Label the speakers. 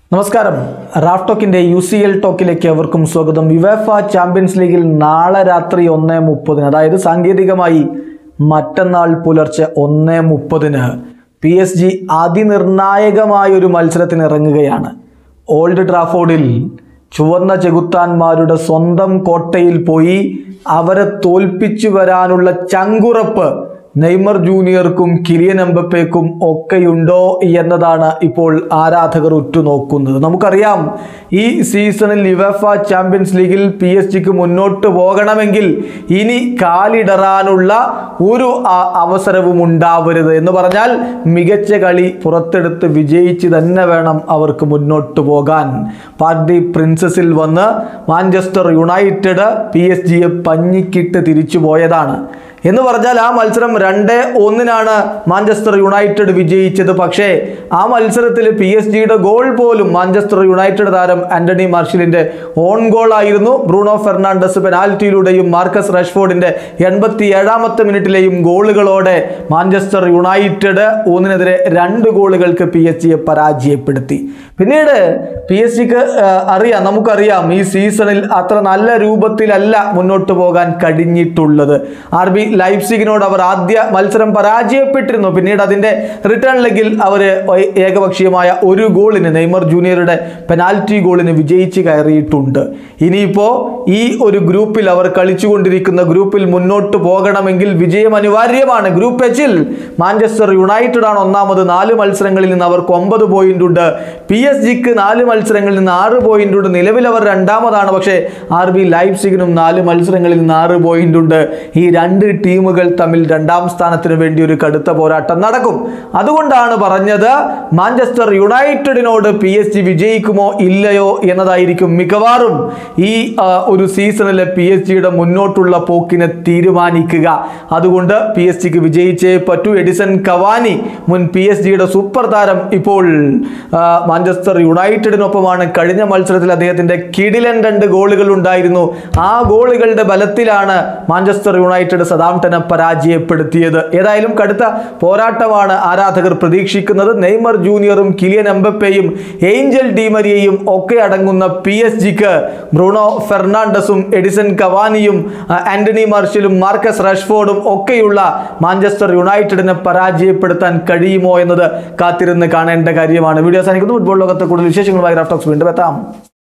Speaker 1: നമസ്കാരം റാഫ് ടോക്കിന്റെ U C L ടോക്കിലേക്ക് അവർക്കും സ്വാഗതം യുവേഫ ചാമ്പ്യൻസ് ലീഗിൽ നാളെ രാത്രി ഒന്ന് മുപ്പതിന് അതായത് സാങ്കേതികമായി മറ്റന്നാൾ പുലർച്ചെ ഒന്ന് മുപ്പതിന് പി എസ് ജി അതിനിർണായകമായ ഒരു മത്സരത്തിന് ഇറങ്ങുകയാണ് ഓൾഡ് ട്രാഫോർഡിൽ ചുവന്ന ചെകുത്താന്മാരുടെ സ്വന്തം കോട്ടയിൽ പോയി അവരെ തോൽപ്പിച്ചു വരാനുള്ള ചങ്കുറപ്പ് നെയ്മർ ജൂനിയർക്കും കിലിയൻ എംബപ്പേക്കും ഒക്കെയുണ്ടോ എന്നതാണ് ഇപ്പോൾ ആരാധകർ ഉറ്റുനോക്കുന്നത് നമുക്കറിയാം ഈ സീസണിൽ യുവഫ ചാമ്പ്യൻസ് ലീഗിൽ പി എസ് ജിക്ക് മുന്നോട്ട് പോകണമെങ്കിൽ ഇനി കാലിടറാനുള്ള ഒരു ആ- അവസരവും ഉണ്ടാവരുത് എന്ന് പറഞ്ഞാൽ മികച്ച കളി പുറത്തെടുത്ത് വിജയിച്ച് തന്നെ വേണം അവർക്ക് മുന്നോട്ട് പോകാൻ പാർട്ടി പ്രിൻസസിൽ വന്ന് മാഞ്ചസ്റ്റർ യുണൈറ്റഡ് പി എസ് ജിയെ പഞ്ഞിക്കിട്ട് തിരിച്ചു പോയതാണ് എന്ന് പറഞ്ഞാൽ ആ മത്സരം രണ്ട് ഒന്നിനാണ് മാഞ്ചസ്റ്റർ യുണൈറ്റഡ് വിജയിച്ചത് പക്ഷേ ആ മത്സരത്തിൽ പി എസ് ജിയുടെ ഗോൾ പോലും മാഞ്ചസ്റ്റർ യുണൈറ്റഡ് താരം ആന്റണി മാർഷലിന്റെ ഓൺ ഗോൾ ആയിരുന്നു ബ്രൂണോ ഫെർണാണ്ടസ് പെനാൽറ്റിയിലൂടെയും മാർക്കസ് റഷ്ഫോർഡിന്റെ എൺപത്തി ഏഴാമത്തെ മിനിറ്റിലെയും ഗോളുകളോടെ മാഞ്ചസ്റ്റർ യുണൈറ്റഡ് ഒന്നിനെതിരെ രണ്ട് ഗോളുകൾക്ക് പി എസ് ജിയെ പരാജയപ്പെടുത്തി പിന്നീട് പി എസ് ജിക്ക് അറിയാം നമുക്കറിയാം ഈ സീസണിൽ അത്ര നല്ല രൂപത്തിലല്ല മുന്നോട്ട് പോകാൻ കഴിഞ്ഞിട്ടുള്ളത് ആർ ബി ലൈപ്സിഗിനോട് അവർ ആദ്യ മത്സരം പരാജയപ്പെട്ടിരുന്നു പിന്നീട് അതിന്റെ റിട്ടേൺ ലെഗിൽ അവർ ഏകപക്ഷീയമായ ഒരു ഗോളിന് നെയ്മർ ജൂനിയറുടെ പെനാൽറ്റി ഗോളിന് വിജയിച്ച് കയറിയിട്ടുണ്ട് ഇനിയിപ്പോ ഈ ഒരു ഗ്രൂപ്പിൽ അവർ കളിച്ചുകൊണ്ടിരിക്കുന്ന ഗ്രൂപ്പിൽ മുന്നോട്ട് പോകണമെങ്കിൽ വിജയം അനിവാര്യമാണ് ഗ്രൂപ്പ് എച്ചിൽ മാഞ്ചസ്റ്റർ യുണൈറ്റഡ് ആണ് ഒന്നാമത് നാല് മത്സരങ്ങളിൽ നിന്ന് അവർക്ക് ഒമ്പത് പോയിന്റ് ഉണ്ട് പി എസ് ജിക്ക് നാല് മത്സരങ്ങളിൽ നിന്ന് ആറ് പോയിന്റ് ഉണ്ട് നിലവിൽ അവർ രണ്ടാമതാണ് പക്ഷേ ആർ ബി ലൈപ്സിഗിനും നാല് മത്സരങ്ങളിൽ നിന്ന് ആറ് പോയിന്റ് ഉണ്ട് ഈ രണ്ട് ടീമുകൾ തമ്മിൽ രണ്ടാം സ്ഥാനത്തിന് വേണ്ടി ഒരു കടുത്ത പോരാട്ടം നടക്കും അതുകൊണ്ടാണ് പറഞ്ഞത് മാഞ്ചസ്റ്റർ യുണൈറ്റഡിനോട് പി എസ് ജി വിജയിക്കുമോ ഇല്ലയോ എന്നതായിരിക്കും മിക്കവാറും ഈ ആ, ഒരു സീസണിലെ പി എസ് ജിയുടെ മുന്നോട്ടുള്ള പോക്കിനെ തീരുമാനിക്കുക അതുകൊണ്ട് പി എസ് ജിക്ക് വിജയിച്ചേ പറ്റൂ എഡിസൺ കവാനി മുൻ പി എസ് ജിയുടെ സൂപ്പർ താരം ഇപ്പോൾ ആ, മാഞ്ചസ്റ്റർ യുണൈറ്റഡിനൊപ്പമാണ് കഴിഞ്ഞ മത്സരത്തിൽ അദ്ദേഹത്തിന്റെ കിടിലൻ രണ്ട് ഗോളുകൾ ഉണ്ടായിരുന്നു ആ ഗോളുകളുടെ ബലത്തിലാണ് മാഞ്ചസ്റ്റർ യുണൈറ്റഡ് സദാംപ്ടനെ പരാജയപ്പെടുത്തിയത് ഏതായാലും കടുത്ത പോരാട്ടമാണ് ആരാധകർ പ്രതീക്ഷിക്കുന്നത് നെയ്മർ ജൂനിയറും കിലിയൻ എംബപ്പയും ഏഞ്ചൽ ഡിമരിയയും ഒക്കെ അടങ്ങുന്ന പി എസ് ജിക്ക് ബ്രൂണോ ഫെർണാണ്ടസും എഡിസൺ കവാനിയും ആ, ആന്റണി മാർഷലും മാർക്കസ് റഷ്ഫോർഡും ഒക്കെയുള്ള മാഞ്ചസ്റ്റർ യുണൈറ്റഡിനെ പരാജയപ്പെടുത്താൻ കഴിയുമോ എന്നത് കാത്തിരുന്ന് കാണേണ്ട കാര്യമാണ് വീഡിയോ അവസാനിക്കുന്നു ഫുട്ബോൾ ലോകത്തെ കൂടുതൽ വിശേഷങ്ങളുമായി റാഫ്റ്റോക്സ് വീണ്ടും എത്താം